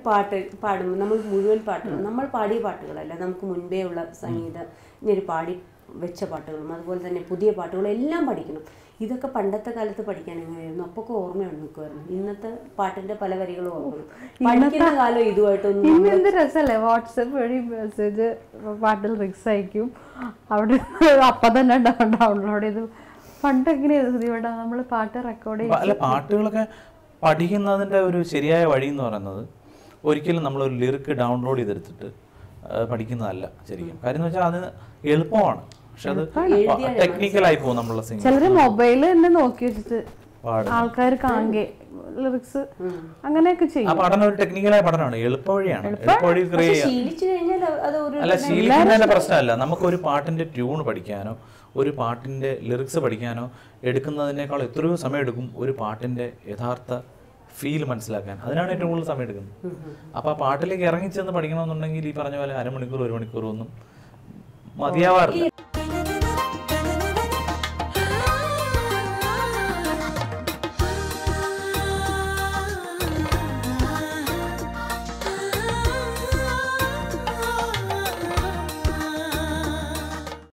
പാട്ട് പാടുമ്പോൾ നമ്മൾ മുഴുവൻ പാട്ടുകൾ നമ്മൾ പാടിയ പാട്ടുകളല്ല നമുക്ക് മുൻപേ ഉള്ള സംഗീത ഇങ്ങനെ പാടി വെച്ച പാട്ടുകളും അതുപോലെ തന്നെ പുതിയ പാട്ടുകളും എല്ലാം പഠിക്കണം ഇതൊക്കെ പണ്ടത്തെ കാലത്ത് പഠിക്കാൻ എങ്ങനെയായിരുന്നു അപ്പൊക്കെ ഓർമ്മയുണ്ട് നിൽക്കുമായിരുന്നു ഇന്നത്തെ പാട്ടിന്റെ പല വരികളും ഓർമ്മ പഠിക്കുന്ന കാലം ഇതുമായിട്ടൊന്നും ഇന്ന് എന്ത് രസമല്ലേ വാട്സപ്പ് വഴി മെസ്സേജ് പാട്ടിൽ റിക്സ് അയക്കും അവിടെ അപ്പം തന്നെ ഡൗൺലോഡ് ചെയ്തു പണ്ട് എങ്ങനെയായിരുന്നു ഇവിടെ നമ്മൾ പാട്ട് റെക്കോർഡ് ചെയ്യും അല്ല പാട്ടുകളൊക്കെ പഠിക്കുന്നതിൻ്റെ ഒരു ശരിയായ വഴി എന്ന് പറയുന്നത് ഒരിക്കലും നമ്മളൊരു ലിറിക്ക് ഡൗൺലോഡ് ചെയ്തെടുത്തിട്ട് ആ, പഠിക്കുന്നതല്ല ശരിക്കും കാര്യം എന്ന് വെച്ചാൽ അത് എളുപ്പമാണ് പക്ഷെ അത് ടെക്നിക്കലായി പോകും നമ്മളെ സിംഗിങ് ചിലര് മൊബൈലിൽ തന്നെ നോക്കി വെച്ചിട്ട് പാടും ആൾക്കാർ കാണുകയെ ലിറിക്സ് അങ്ങനെയൊക്കെ ചെയ്യും ആ പഠനം ഒരു ടെക്നിക്കലായ പഠനമാണ് എളുപ്പവഴിയാണ് എളുപ്പവഴി ക്രിയേറ്റ് ചെയ്യാം ശീലിച്ചു കഴിഞ്ഞാൽ അത് ഒരു അല്ല ശീലിക്കുന്നതിന്റെ പ്രശ്നമല്ല നമുക്ക് ഒരു പാട്ടിന്റെ ട്യൂൺ പഠിക്കാനോ ഒരു പാട്ടിന്റെ ലിറിക്സ് പഠിക്കാനോ എടുക്കുന്നതിനേക്കാൾ എത്രയോ സമയം എടുക്കും ഒരു പാട്ടിന്റെ യഥാർത്ഥ ഫീൽ മനസ്സിലാക്കാൻ അതിനാണ് ഏറ്റവും കൂടുതൽ സമയം എടുക്കുന്നത് അപ്പൊ ആ പാട്ടിലേക്ക് ഇറങ്ങിച്ചെന്ന് പഠിക്കണമെന്നുണ്ടെങ്കിൽ ഈ പറഞ്ഞ പോലെ അരമണിക്കൂർ ഒരു മണിക്കൂർ ഒന്നും മതിയാവാറില്ല